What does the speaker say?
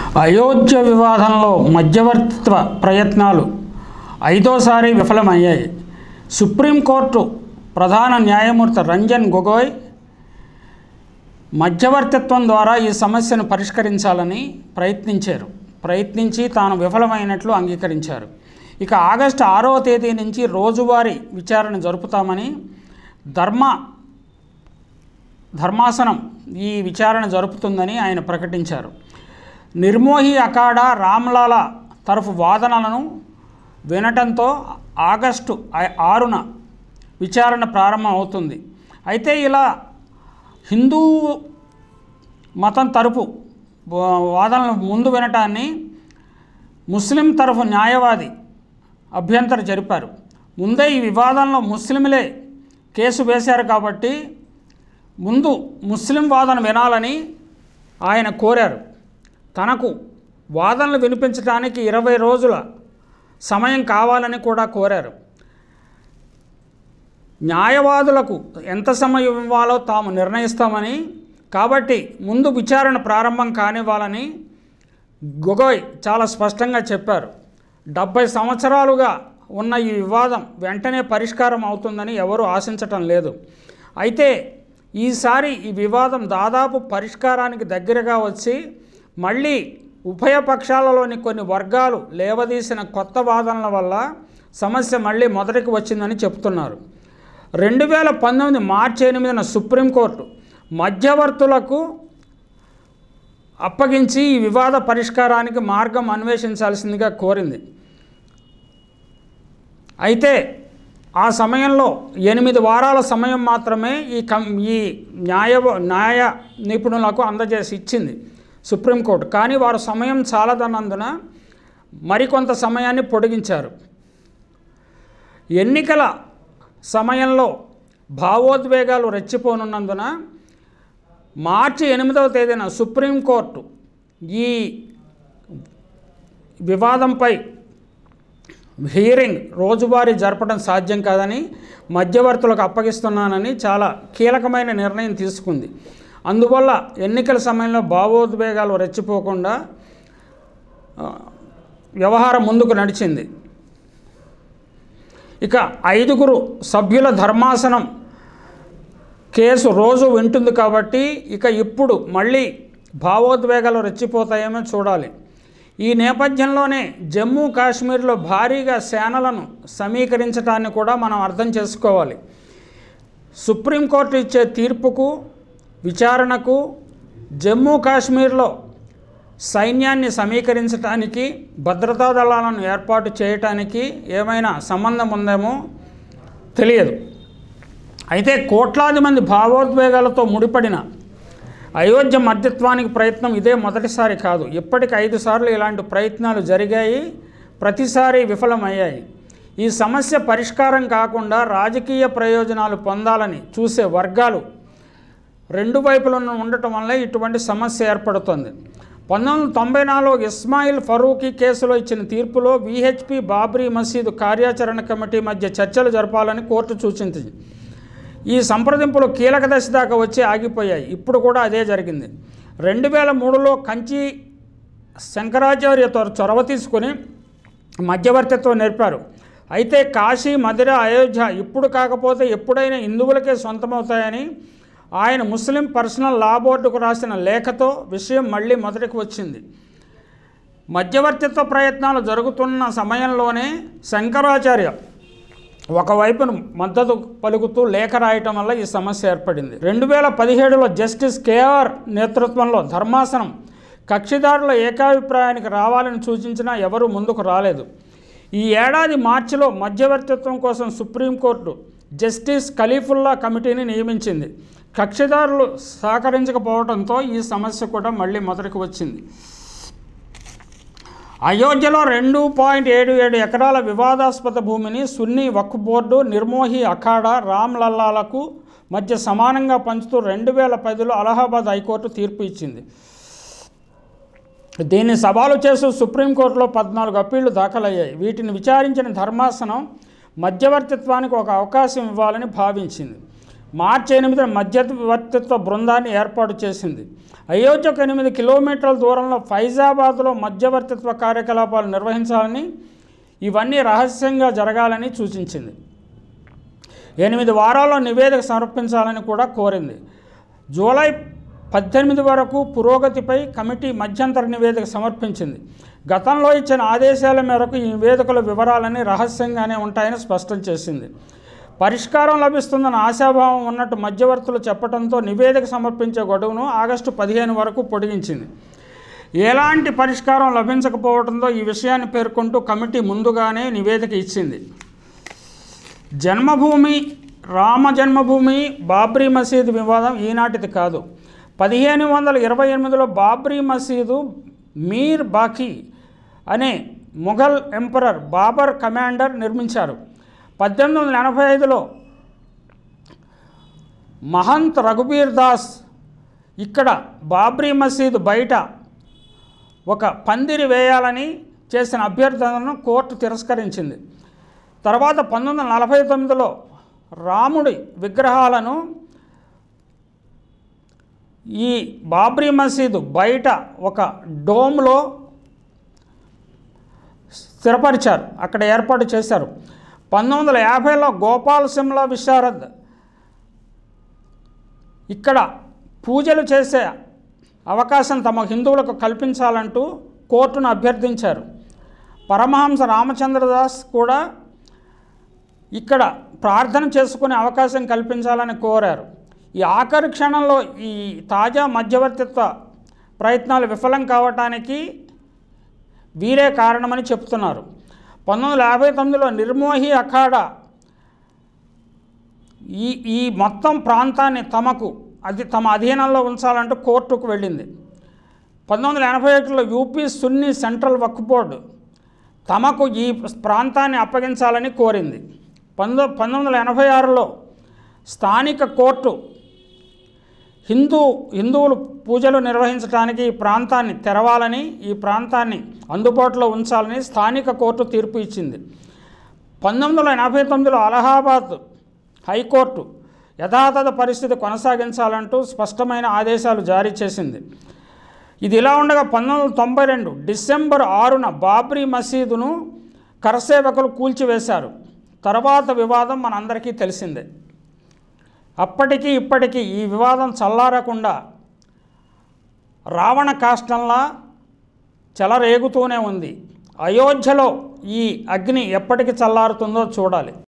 అయోధ్య వివాదంలో మధ్యవర్తిత్వ ప్రయత్నాలు ఐదోసారి విఫలమయ్యాయి సుప్రీంకోర్టు ప్రధాన న్యాయమూర్తి రంజన్ గొగోయ్ మధ్యవర్తిత్వం ద్వారా ఈ సమస్యను పరిష్కరించాలని ప్రయత్నించారు ప్రయత్నించి తాను విఫలమైనట్లు అంగీకరించారు ఇక ఆగస్టు ఆరవ తేదీ నుంచి రోజువారీ విచారణ జరుపుతామని ధర్మ ధర్మాసనం ఈ విచారణ జరుపుతుందని ఆయన ప్రకటించారు నిర్మోహి అఖాడా రామ్లాల తరఫు వాదనలను వినటంతో ఆగస్టు ఐ- ఆరున విచారణ ప్రారంభం అవుతుంది అయితే ఇలా హిందూ మతం తరపు వా- వాదనలు ముందు వినటాన్ని ముస్లిం తరఫు న్యాయవాది అభ్యంతరం జరిపారు ముందే ఈ వివాదంలో ముస్లింలే కేసు వేశారు కాబట్టి ముందు ముస్లిం వాదన వినాలని ఆయన కోరారు తనకు వాదనలు వినిపించడానికి ఇరవై రోజుల సమయం కావాలని కూడా కోరారు న్యాయవాదులకు ఎంత సమయం ఇవ్వాలో తాము నిర్ణయిస్తామని కాబట్టి ముందు విచారణ ప్రారంభం కానివ్వాలని గొగోయ్ చాలా స్పష్టంగా చెప్పారు డెబ్బై సంవత్సరాలుగా ఉన్న ఈ వివాదం వెంటనే పరిష్కారం అవుతుందని ఎవరూ ఆశించటం లేదు అయితే ఈసారి ఈ వివాదం దాదాపు పరిష్కారానికి దగ్గరగా వచ్చి మళ్ళీ ఉభయ పక్షాలలోని కొన్ని వర్గాలు లేవదీసిన కొత్త వాదనల వల్ల సమస్య మళ్ళీ మొదటికి వచ్చిందని చెప్తున్నారు రెండు వేల పంతొమ్మిది మార్చి ఎనిమిదిన సుప్రీంకోర్టు మధ్యవర్తులకు అప్పగించి ఈ వివాద పరిష్కారానికి మార్గం అన్వేషించాల్సిందిగా కోరింది అయితే ఆ సమయంలో ఎనిమిది వారాల సమయం మాత్రమే ఈ కం ఈ న్యాయ న్యాయ నిపుణులకు అందజేసి ఇచ్చింది సుప్రీంకోర్టు కానీ వారు సమయం చాలదన్నందున మరికొంత సమయాన్ని పొడిగించారు ఎన్నికల సమయంలో భావోద్వేగాలు రెచ్చిపోనున్నందున మార్చి ఎనిమిదవ తేదీన సుప్రీంకోర్టు ఈ వివాదంపై హియరింగ్ రోజువారీ జరపడం సాధ్యం కాదని మధ్యవర్తులకు అప్పగిస్తున్నానని చాలా కీలకమైన నిర్ణయం తీసుకుంది అందువల్ల ఎన్నికల సమయంలో భావోద్వేగాలు రెచ్చిపోకుండా ఆ, వ్యవహారం ముందుకు నడిచింది ఇక ఐదుగురు సభ్యుల ధర్మాసనం కేసు రోజు వింటుంది కాబట్టి ఇక ఇప్పుడు మళ్ళీ భావోద్వేగాలు రెచ్చిపోతాయేమో చూడాలి ఈ నేపథ్యంలోనే జమ్మూ కాశ్మీర్లో భారీగా సేనలను సమీకరించడాన్ని కూడా మనం అర్థం చేసుకోవాలి సుప్రీంకోర్టు ఇచ్చే తీర్పుకు విచారణకు జమ్మూ కాశ్మీర్లో సైన్యాన్ని సమీకరించడానికి భద్రతా దళాలను ఏర్పాటు చేయటానికి ఏమైనా సంబంధం ఉందేమో తెలియదు అయితే కోట్లాది మంది భావోద్వేగాలతో ముడిపడిన అయోధ్య మధ్యత్వానికి ప్రయత్నం ఇదే మొదటిసారి కాదు ఇప్పటికి ఐదు సార్లు ఇలాంటి ప్రయత్నాలు జరిగాయి ప్రతిసారి విఫలమయ్యాయి ఈ సమస్య పరిష్కారం కాకుండా రాజకీయ ప్రయోజనాలు పొందాలని చూసే వర్గాలు రెండు వైపులను ఉండటం వల్ల ఇటువంటి సమస్య ఏర్పడుతుంది పంతొమ్మిది వందల తొంభై నాలుగు ఇస్మాయిల్ ఫరూకీ కేసులో ఇచ్చిన తీర్పులో విహెచ్పి బాబ్రీ మసీదు కార్యాచరణ కమిటీ మధ్య చర్చలు జరపాలని కోర్టు సూచించింది ఈ సంప్రదింపులు కీలక దశ దాకా వచ్చి ఆగిపోయాయి ఇప్పుడు కూడా అదే జరిగింది రెండు వేల మూడులో కంచి శంకరాచార్యతో చొరవ తీసుకొని మధ్యవర్తిత్వం నేర్పారు అయితే కాశీ మధుర అయోధ్య ఇప్పుడు కాకపోతే ఎప్పుడైనా హిందువులకే సొంతమవుతాయని ఆయన ముస్లిం పర్సనల్ లా బోర్డుకు రాసిన లేఖతో విషయం మళ్ళీ మొదటికి వచ్చింది మధ్యవర్తిత్వ ప్రయత్నాలు జరుగుతున్న సమయంలోనే శంకరాచార్య ఒకవైపున మద్దతు పలుకుతూ లేఖ రాయటం వల్ల ఈ సమస్య ఏర్పడింది రెండు వేల పదిహేడులో జస్టిస్ కేఆర్ నేతృత్వంలో ధర్మాసనం కక్షిదారుల ఏకాభిప్రాయానికి రావాలని సూచించినా ఎవరూ ముందుకు రాలేదు ఈ ఏడాది మార్చిలో మధ్యవర్తిత్వం కోసం సుప్రీంకోర్టు జస్టిస్ ఖలీఫుల్లా కమిటీని నియమించింది కక్షిదారులు సహకరించకపోవడంతో ఈ సమస్య కూడా మళ్ళీ మొదటికి వచ్చింది అయోధ్యలో రెండు పాయింట్ ఏడు ఏడు ఎకరాల వివాదాస్పద భూమిని సున్నీ వక్ఫ్ బోర్డు నిర్మోహి అఖాడా రామ్ లల్లాలకు మధ్య సమానంగా పంచుతూ రెండు వేల పదిలో అలహాబాద్ హైకోర్టు తీర్పు ఇచ్చింది దీన్ని సవాలు చేస్తూ సుప్రీంకోర్టులో పద్నాలుగు అప్పీళ్లు దాఖలయ్యాయి వీటిని విచారించిన ధర్మాసనం మధ్యవర్తిత్వానికి ఒక అవకాశం ఇవ్వాలని భావించింది మార్చి ఎనిమిదిన మధ్యవర్తిత్వ బృందాన్ని ఏర్పాటు చేసింది అయోధ్యకు ఎనిమిది కిలోమీటర్ల దూరంలో ఫైజాబాద్లో మధ్యవర్తిత్వ కార్యకలాపాలు నిర్వహించాలని ఇవన్నీ రహస్యంగా జరగాలని సూచించింది ఎనిమిది వారాల్లో నివేదిక సమర్పించాలని కూడా కోరింది జూలై పద్దెనిమిది వరకు పురోగతిపై కమిటీ మధ్యంతర నివేదిక సమర్పించింది గతంలో ఇచ్చిన ఆదేశాల మేరకు ఈ నివేదికల వివరాలన్నీ రహస్యంగానే ఉంటాయని స్పష్టం చేసింది పరిష్కారం లభిస్తుందన్న ఆశాభావం ఉన్నట్టు మధ్యవర్తులు చెప్పడంతో నివేదిక సమర్పించే గడువును ఆగస్టు పదిహేను వరకు పొడిగించింది ఎలాంటి పరిష్కారం లభించకపోవడంతో ఈ విషయాన్ని పేర్కొంటూ కమిటీ ముందుగానే నివేదిక ఇచ్చింది జన్మభూమి రామ జన్మభూమి బాబ్రీ మసీదు వివాదం ఈనాటిది కాదు పదిహేను వందల ఇరవై ఎనిమిదిలో బాబ్రీ మసీదు మీర్ బాకీ అనే ముఘల్ ఎంపరర్ బాబర్ కమాండర్ నిర్మించారు పద్దెనిమిది వందల ఎనభై ఐదులో మహంత్ రఘుబీర్ దాస్ ఇక్కడ బాబ్రీ మసీదు బయట ఒక పందిరి వేయాలని చేసిన అభ్యర్థనను కోర్టు తిరస్కరించింది తర్వాత పంతొమ్మిది వందల నలభై తొమ్మిదిలో రాముడి విగ్రహాలను ఈ బాబ్రీ మసీదు బయట ఒక డోమ్లో స్థిరపరిచారు అక్కడ ఏర్పాటు చేశారు పంతొమ్మిది వందల యాభైలో గోపాల్ సిమ్లా విశారద్ ఇక్కడ పూజలు చేసే అవకాశం తమ హిందువులకు కల్పించాలంటూ కోర్టును అభ్యర్థించారు పరమహంస రామచంద్రదాస్ కూడా ఇక్కడ ప్రార్థన చేసుకునే అవకాశం కల్పించాలని కోరారు ఈ ఆఖరి క్షణంలో ఈ తాజా మధ్యవర్తిత్వ ప్రయత్నాలు విఫలం కావటానికి వీరే కారణమని చెప్తున్నారు పంతొమ్మిది వందల యాభై తొమ్మిదిలో నిర్మోహి అఖాడా ఈ ఈ మొత్తం ప్రాంతాన్ని తమకు అది తమ అధీనంలో ఉంచాలంటూ కోర్టుకు వెళ్ళింది పంతొమ్మిది వందల ఎనభై ఒకటిలో UP Sunni central Waqf board తమకు ఈ ప్రాంతాన్ని అప్పగించాలని కోరింది పంతొ పంతొమ్మిది వందల ఎనభై ఆరులో స్థానిక కోర్టు హిందూ హిందువులు పూజలు నిర్వహించడానికి ఈ ప్రాంతాన్ని తెరవాలని ఈ ప్రాంతాన్ని అందుబాటులో ఉంచాలని స్థానిక కోర్టు తీర్పు ఇచ్చింది పంతొమ్మిది వందల ఎనభై తొమ్మిదిలో అలహాబాద్ హైకోర్టు యథాతథ పరిస్థితి కొనసాగించాలంటూ స్పష్టమైన ఆదేశాలు జారీ చేసింది ఇది ఇలా ఉండగా పంతొమ్మిది వందల తొంభై రెండు డిసెంబర్ ఆరున బాబ్రీ మసీదును కరసేవకులు కూల్చివేశారు తర్వాత వివాదం మనందరికీ తెలిసిందే అప్పటికీ ఇప్పటికీ ఈ వివాదం చల్లారకుండా రావణ కాష్టంలా చెలరేగుతూనే ఉంది అయోధ్యలో ఈ అగ్ని ఎప్పటికి చల్లారుతుందో చూడాలి